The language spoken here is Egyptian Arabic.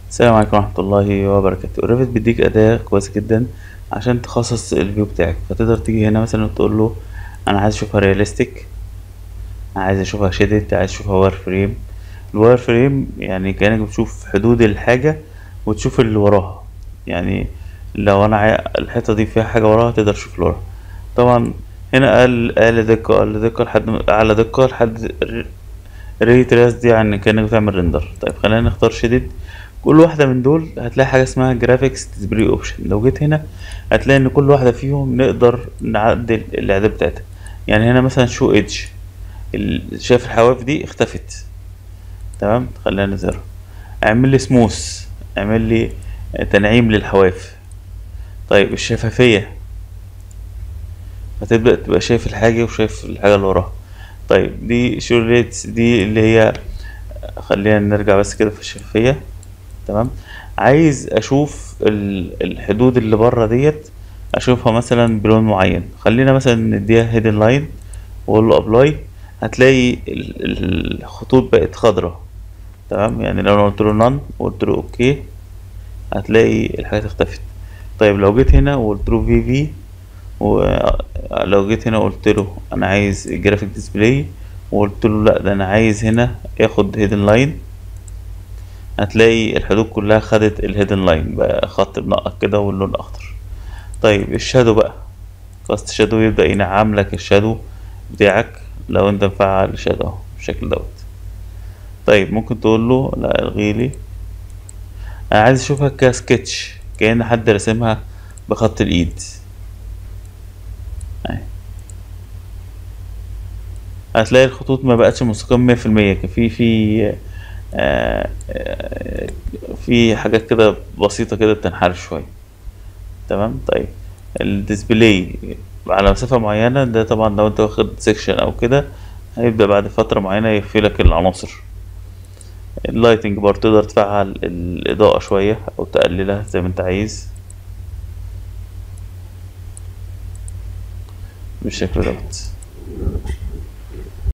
السلام عليكم ورحمة الله وبركاته الريفت بيديك أداة كويسة جدا عشان تخصص الفيو بتاعك فتقدر تيجي هنا مثلا وتقول له أنا عايز أشوفها رياليستيك عايز أشوفها شيدد عايز أشوفها واير فريم الواير فريم يعني كأنك بتشوف حدود الحاجة وتشوف اللي وراها يعني لو أنا عاي... الحيطة دي فيها حاجة وراها تقدر تشوف اللي وراها طبعا هنا أقل أقل دقة أقل دقة لحد أعلى دقة لحد ري تراس دي يعني كأنك بتعمل ريندر طيب خلينا نختار شيدد كل واحدة من دول هتلاقي حاجة اسمها جرافيكس ديسبلاي اوبشن لو جيت هنا هتلاقي ان كل واحدة فيهم نقدر نعدل الاعداد بتاعتها يعني هنا مثلا شو ايدج شايف الحواف دي اختفت تمام خلينا نظهرها اعمل لي سموث اعمل لي تنعيم للحواف طيب الشفافية هتبدأ تبقى شايف الحاجة وشايف الحاجة اللي وراها طيب دي شو ريتس دي اللي هي خلينا نرجع بس كده في الشفافية تمام عايز اشوف الحدود اللي بره ديت اشوفها مثلا بلون معين خلينا مثلا نديها هيدن لاين واقول له ابلاي هتلاقي الخطوط بقت خضراء تمام يعني لو انا قلت له نان وقلت له اوكي هتلاقي الحاجات اختفت طيب لو جيت هنا وقلت له في في ولو جيت هنا وقلت له انا عايز جرافيك ديسبلاي وقلت له لا ده انا عايز هنا ياخد هيدن لاين هتلاقي الحدود كلها خدت الهيدن لاين بقى خط منقط كده واللون اخضر طيب الشادو بقى كاست شادو يبدأ ينعم لك الشادو بتاعك لو انت مفعل الشادو اهو بالشكل دوت طيب ممكن تقول له لا الغيلي انا عايز اشوفها كسكتش كأن حد رسمها بخط الايد اهي هتلاقي الخطوط ما بقتش مستقيمة مية في المية في في آه في حاجات كده بسيطة كده بتنحرف شوية تمام طيب الديسبلاي على مسافة معينة ده طبعا لو انت واخد سيكشن او كده هيبدأ بعد فترة معينة يقفلك العناصر اللايتنج برضه تقدر تفعل الإضاءة شوية أو تقللها زي ما انت عايز بالشكل دوت